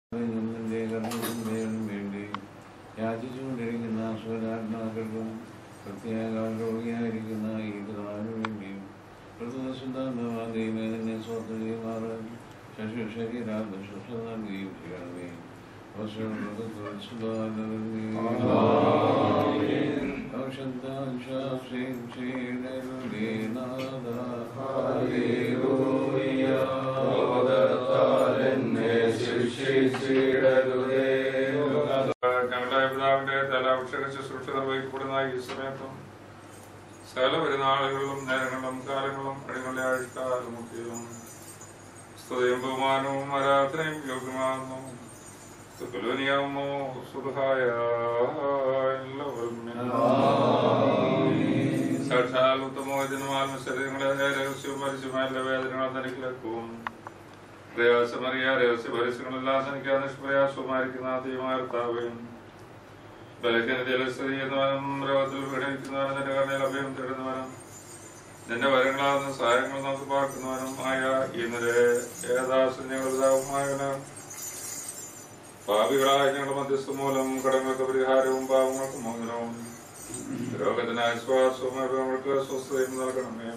നിന്റെ കർമ്മത്തിനും വേണ്ടി യാചിച്ചുകൊണ്ടിരിക്കുന്ന സ്വരാത്മാക്കൾക്കും പ്രത്യേക രോഗിയായിരിക്കുന്ന ഈ പിതാവിനു വേണ്ടിയും ദൈവമേ നിന്നെ സ്വന്തം ചെയ്യുമാറാൻ ശശി ശരീരാത്മ ശുശ്രൂഷ നൽകുകയും ചെയ്യണമേ ഞങ്ങളുടെ പിതാവിന്റെ തലാഭിഷേക ശുശ്രൂഷ നിർവഹിക്കപ്പെടുന്ന ഈ സമയത്തും സകല പെരുന്നാളുകളിലും നേരങ്ങളും കാലങ്ങളും കടികളുടെ ആഴ്ചക്കാലമൊക്കെയും സ്തുതിയും ബഹുമാനവും ആരാധനയും യോഗ്യമാകുന്നു തുകലോനിയാമോ സുഖായ സാക്ഷാൽ ഉത്തമോചനമാൽ ശരീരങ്ങളെ രഹസ്യവും പരിചയമായ വേദനകളും തനിക്കിലക്കും പ്രയാസമറിയ രഹസ്യ പരസ്യങ്ങളെല്ലാം തനിക്ക് നിഷ്പ്രയാസവുമായിരിക്കുന്ന ദൈവമാർത്താവും ബലഹീനതയിൽ സ്ഥിതി ചെയ്യുന്നവനും രോഗത്തിൽ പീഡിപ്പിക്കുന്നവനും നിന്റെ കണ്ണയിൽ അഭയം തേടുന്നവനും നിന്റെ വരങ്ങളാകുന്ന സഹായങ്ങൾ നമുക്ക് പാർക്കുന്നവനും ആയ ഇന്നലെ ഏതാശന്യങ്ങളുതാവുമായവനും പാപികളായ ഞങ്ങളുടെ മധ്യസ്ഥ മൂലം കടങ്ങൾക്ക് പരിഹാരവും പാവങ്ങൾക്ക് മോചനവും രോഗത്തിന് ആശ്വാസവും രോഗങ്ങൾക്ക് സ്വസ്ഥതയും നൽകണമേ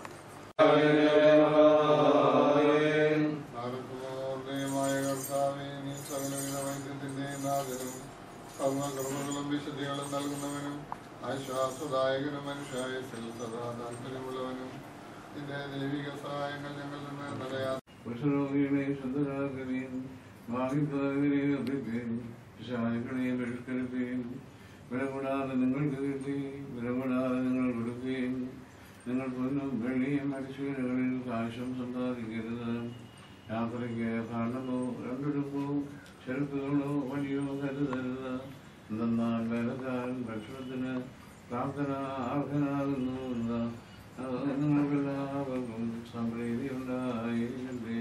ദൈവമായ കർത്താവേ നീ സകലവിധ വൈദ്യത്തിന്റെ നാഥനും സർവകർമ്മങ്ങളും വിശുദ്ധികളും നൽകുന്നവനും ആശ്വാസദായകനും മനുഷ്യായത്തിൽ സദാ താല്പര്യമുള്ളവനും നിന്റെ ദൈവിക സഹായങ്ങൾ ഞങ്ങൾ നിന്ന് തടയാ പുരുഷരോഗികളെ ശുദ്ധരാക്കുകയും ഭാവിഭാവികളെ ഒപ്പിക്കുകയും ശാലികളെ പരിഷ്കരിക്കുകയും വില കൂടാതെ നിങ്ങൾക്ക് കിട്ടി വില കൂടാതെ നിങ്ങൾ കൊടുക്കുകയും നിങ്ങൾ പൊന്നും വെള്ളിയും മരിച്ചവരുകളിൽ കാശും സമ്പാദിക്കരുത് യാത്രയ്ക്ക് ഭരണമോ രണ്ടുടുപ്പോ ചെറുക്കുകളോ വഴിയോ കരുതരുത് എന്തെന്നാൽ വേലക്കാരൻ ഭക്ഷണത്തിന് പ്രാർത്ഥന അർഹനാകുന്നു എന്ന് നിങ്ങൾക്കെല്ലാവർക്കും സമൃദ്ധി ഉണ്ടായിരിക്കട്ടെ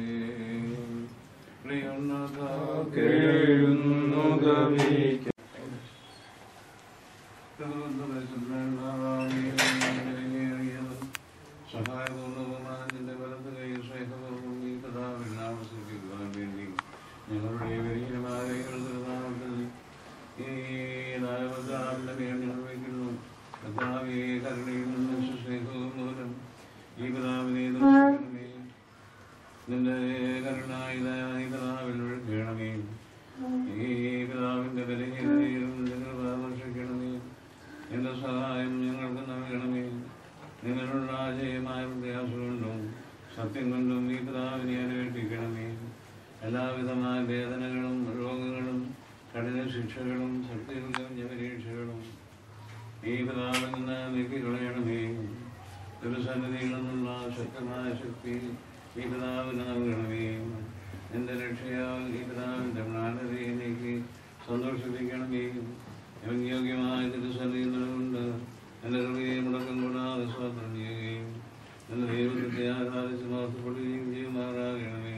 സഹായപൂർണ്ണവുമാന്റെ വലത്ത് കൈ സ്നേഹപൂർവ്വം ഈ പിതാവിൽ ആവശ്യിക്കുവാൻ വേണ്ടി ഞങ്ങളുടെ വലിയമായ കൃതനാമത്തിൽ ഈ നായവതാവിന്റെ മേൽ നിർവഹിക്കുന്നു കർത്താവേ കരുണയിൽ നിന്ന് സ്നേഹവും മൂലം ഈ പിതാവിനെ ദർശിക്കണമേ നിന്റെ കരുണായുധായ പിതാവിൽ ഒഴുകണമേ ഈ പിതാവിന്റെ ബലഹീനതയിലും നിങ്ങൾ പരാമർശിക്കണമേ എന്റെ സഹായം ഞങ്ങൾക്ക് നൽകണമേ നിങ്ങളുള്ള ജയമായ പ്രയാസമുണ്ടും സത്യം കൊണ്ടും ഈ പിതാവിനെ അനുവേദിക്കണമേ എല്ലാവിധമായ വേദനകളും രോഗങ്ങളും കഠിന ശിക്ഷകളും ശക്തികളും ജപരീക്ഷകളും ഈ പിതാവിൽ നിന്ന് നീക്കിക്കളയണമേ തിരുസന്നിധിയിൽ നിന്നുള്ള ശക്തമായ ശക്തി ഈ പിതാവിന് നൽകണമേ എന്റെ രക്ഷയാൽ ഈ പിതാവിന്റെ മ്ലാനതയെ നീക്കി സന്തോഷിപ്പിക്കണമേ യോഗ്യമായ തിരുസന്നിധിയിൽ നിന്നുകൊണ്ട് എന്റെ ഹൃദയെ മുടക്കം കൂടാതെ സ്വാതന്ത്ര്യം ചെയ്യുകയും എന്റെ ദൈവത്തെ ആരാധിച്ച് മാറ്റപ്പെടുകയും ചെയ്യുമാറാകണമേ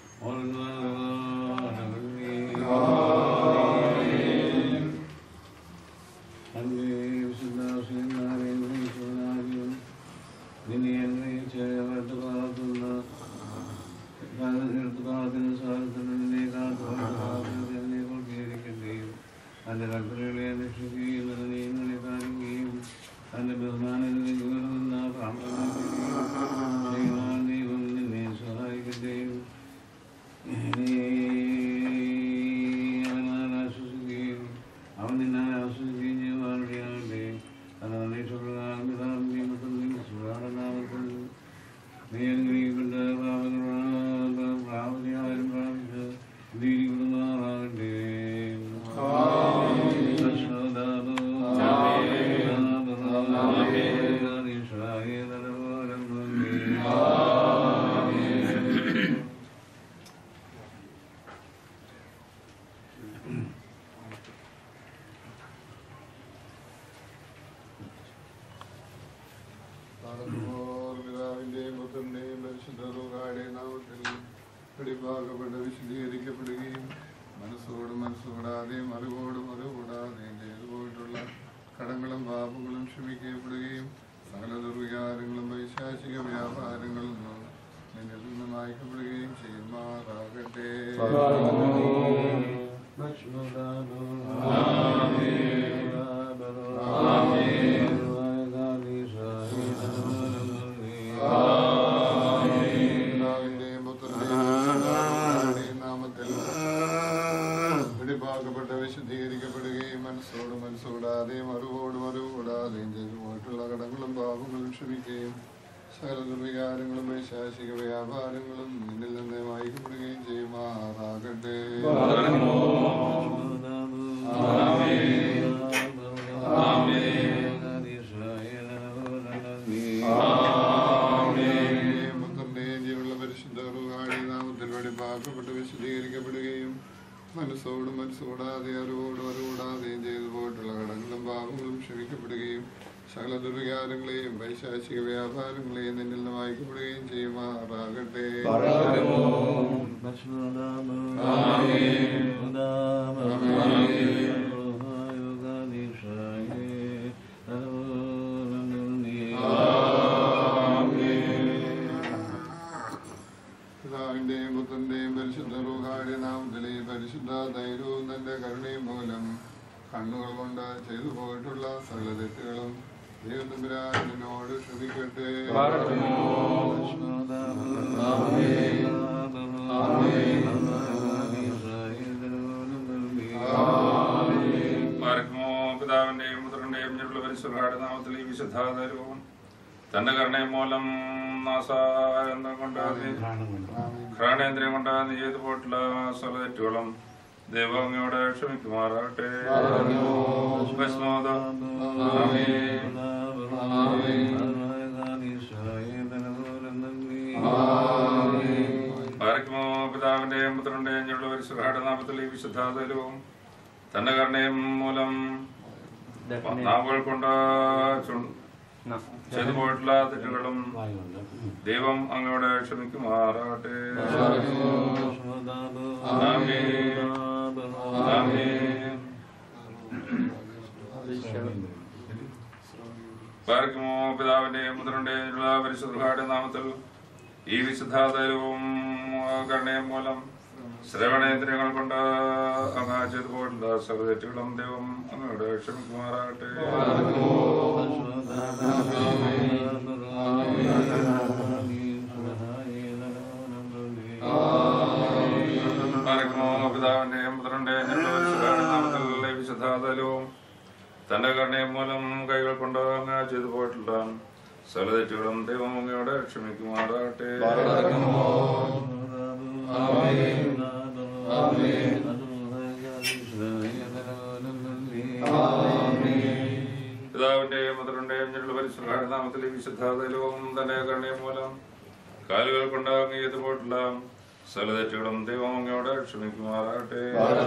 അന്നേ വിശുദ്ധാസിനാരെയും നിന്നെ അന്വയിച്ച് അവരുടെ ഭാഗത്തുനിന്ന് എടുത്ത് ഭാഗത്തിന് സാധനത്തിന് നിന്നെ കാത്തുകൊണ്ടിരിക്കട്ടെയും തന്റെ കൽപ്പനകളെ അന്വേഷിക്കുകയും തന്റെ നിയമങ്ങളെ പാലിക്കുകയും തന്റെ ബഹുമാനങ്ങളെ ഉയർന്ന പ്രാർത്ഥന ചെയ്യുവാൻ ദൈവം നിന്നെ പിതാവിന്റെയും പുത്രന്റെയും നാമത്തിൽ വെടിപ്പാക്കപ്പെട്ട വിശുദ്ധീകരിക്കപ്പെടുകയും മനസ്സോട് മനസ്സോടാതെയും അറിവോട് അറിവോടാതെയും ചെയ്തു പോയിട്ടുള്ള കടങ്ങളും പാപങ്ങളും ക്ഷമിക്കുകയും സകല ദുർവികാരങ്ങളും വൈശാസിക വ്യാപാരങ്ങളും നിന്നിൽ നിന്ന് വായിക്കപ്പെടുകയും ചെയ്യുമാറാകട്ടെ പിതാവിന്റെയും പുത്രന്റെയും ജീവനുള്ള പരിശുദ്ധ റുഹാടി നാമത്തിൽ വെടിപ്പാക്കപ്പെട്ട് വിശുദ്ധീകരിക്കപ്പെടുകയും മനസ്സോട് മനസ്സോടാതെ അറിവോട് അറിവോടാതെയും ചെയ്തു പോയിട്ടുള്ള കടങ്ങളും പാപങ്ങളും ക്ഷമിക്കപ്പെടുകയും സകല ദുർവികാരങ്ങളെയും വൈശാസിക വ്യാപാരങ്ങളെയും നിന്നിൽ നിന്ന് വായിക്കപ്പെടുകയും ചെയ്യുമാറാകട്ടെ പിതാവിന്റെയും പുത്രന്റെയും പരിശുദ്ധ റൂഹാടി നാമത്തിലെ പരിശുദ്ധ ധൈര്യവും തന്റെ കരുണയും മൂലം കണ്ണുകൾ കൊണ്ട് ചെയ്തു പോയിട്ടുള്ള സകല തെറ്റുകളും ദൈവത്തമ്പുരാൻ നിന്നോട് ക്ഷമിക്കട്ടെ പാർക്കുമോ പിതാവിന്റെയും പുത്രന്റെയും ഞങ്ങളുടെ പരിശുദ്ധാട് നാമത്തിൽ ഈ വിശുദ്ധാതരവും തന്റെ കരുണയും മൂലം നാസായന്തം കൊണ്ടാതി ഘ്രാണേന്ദ്രിയം കൊണ്ടാതി ചെയ്തു പോയിട്ടുള്ള സകല തെറ്റുകളും ദൈവം അങ്ങയോട് ക്ഷമിക്കുമാറാകട്ടെ ഭസ്മോദം. ആമേൻ. പാർക്കുമോ പിതാവിന്റെയും പുത്രന്റെയും ഞങ്ങളുടെ പരിശുദ്ധാട് നാമത്തിൽ ഈ വിശുദ്ധാതരവും തന്റെ കരുണയും മൂലം നാവുകൾ കൊണ്ട് ചു- ചെയ്തു പോയിട്ടുള്ള തെറ്റുകളും ദൈവം അങ്ങയോട് ക്ഷമിക്കുമാറാകട്ടെ ആമേൻ. ആമേൻ. പാർക്കുമോ പിതാവിന്റെയും പുത്രന്റെയും ഉള്ള പരിശുദ്ധ നാമത്തിൽ ഈ വിശുദ്ധാതരവും കരുണയും മൂലം ശ്രവണേന്ദ്രിയങ്ങൾ കൊണ്ട് അങ്ങ് ചെയ്തു പോയിട്ടുള്ള സകല തെറ്റുകളും ദൈവം അങ്ങയോട് ക്ഷമിക്കുമാറാകട്ടെ പാർക്കുമോ പിതാവിന്റെയും പുത്രന്റെയും ഞങ്ങളുടെ പരിശുദ്ധ നാമത്തിൽ ഈ വിശുദ്ധാതരവും തന്റെ കരുണയും മൂലം കൈകൾ കൊണ്ട് അങ്ങ് ചെയ്തു പോയിട്ടുള്ള സകല തെറ്റുകളും ദൈവം അങ്ങയോട് ക്ഷമിക്കുമാറാകട്ടെ പിതാവിന്റെയും പുത്രന്റെയും ഞങ്ങളുടെ പരിശുദ്ധ നാമത്തിൽ ഈ വിശുദ്ധാതലവും തന്റെ കരുണയും മൂലം കാലുകൾ കൊണ്ട് അങ്ങ് ചെയ്തു പോയിട്ടുള്ള സകല തെറ്റുകളും ദൈവം അങ്ങയോട് ക്ഷമിക്കുമാറാകട്ടെ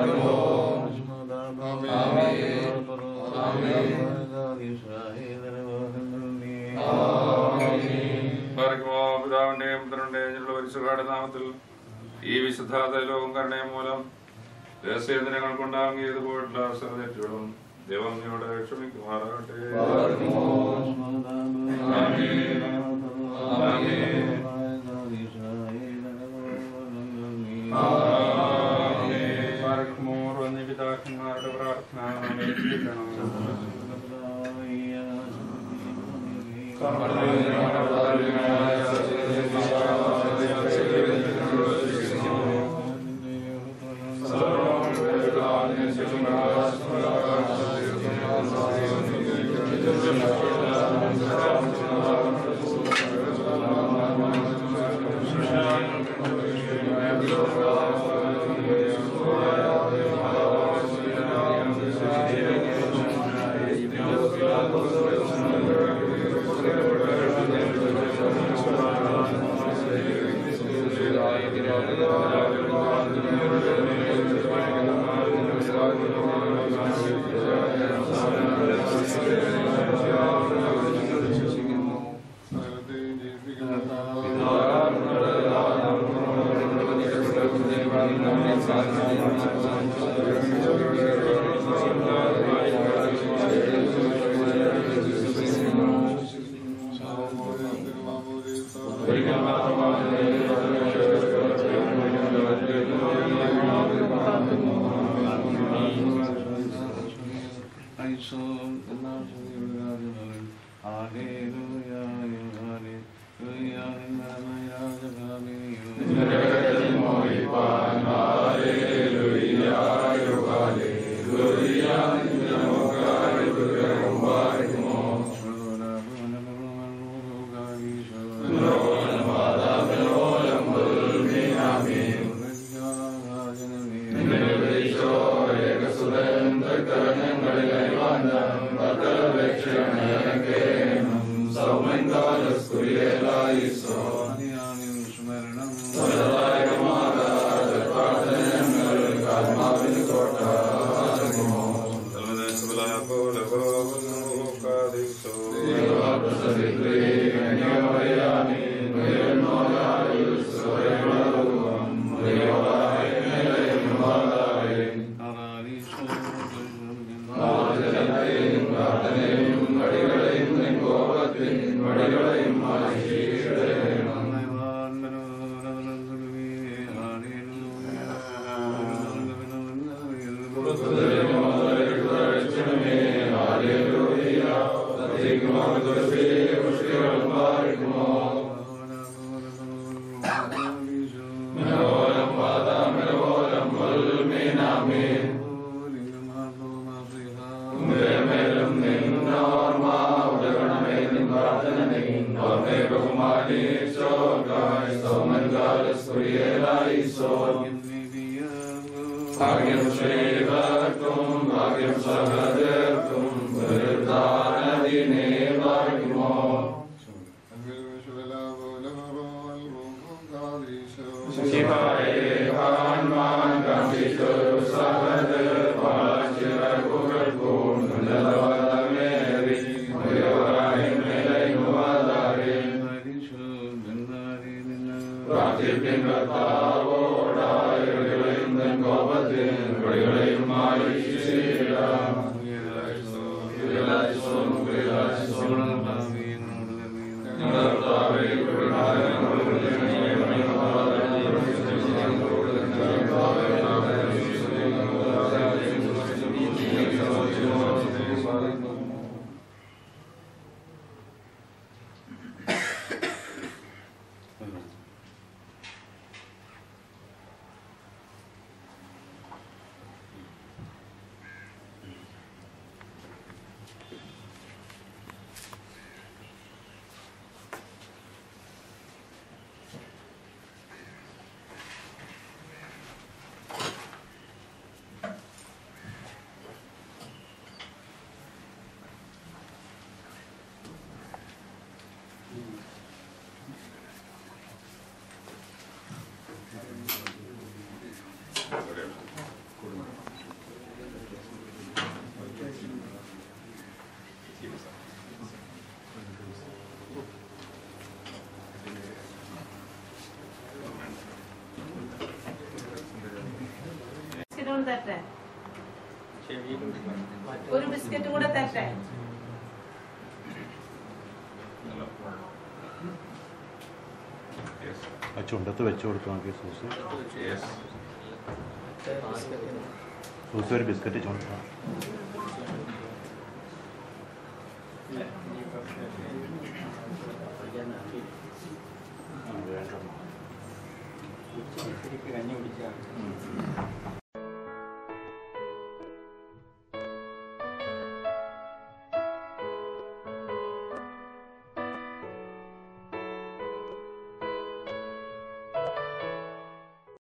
പാർക്കുമോ പിതാവിന്റെയും പുത്രന്റെയും ഞങ്ങളുടെ പരിശുദ്ധ നാമത്തിൽ ഈ വിശുദ്ധാതലവും കരുണയും മൂലം രഹസ്യേന്ദ്രങ്ങൾ കൊണ്ട് അങ്ങ് ചെയ്തു പോയിട്ടുള്ള സകല തെറ്റുകളും ദൈവം അങ്ങയോട് ക്ഷമിക്കുമാറാകട്ടെ പാർക്കുമോർ വന്ന പിതാക്കന്മാരുടെ പ്രാർത്ഥന സകലത്തെയും ജീവിപ്പിക്കുന്ന ഒരിക്കൽ മാത്രമാണ് ബിസ്ക്കറ്റ് കൊണ്ട് തരട്ടെ ഒരു ബിസ്ക്കറ്റും കൂടെ തരട്ടെ ആ ചുണ്ടത്ത് വെച്ച് കൊടുത്തു നോക്കി സൂസ് സൂസ് ഒരു ബിസ്ക്കറ്റ് ചുണ്ട കഞ്ഞി കുടിക്കാം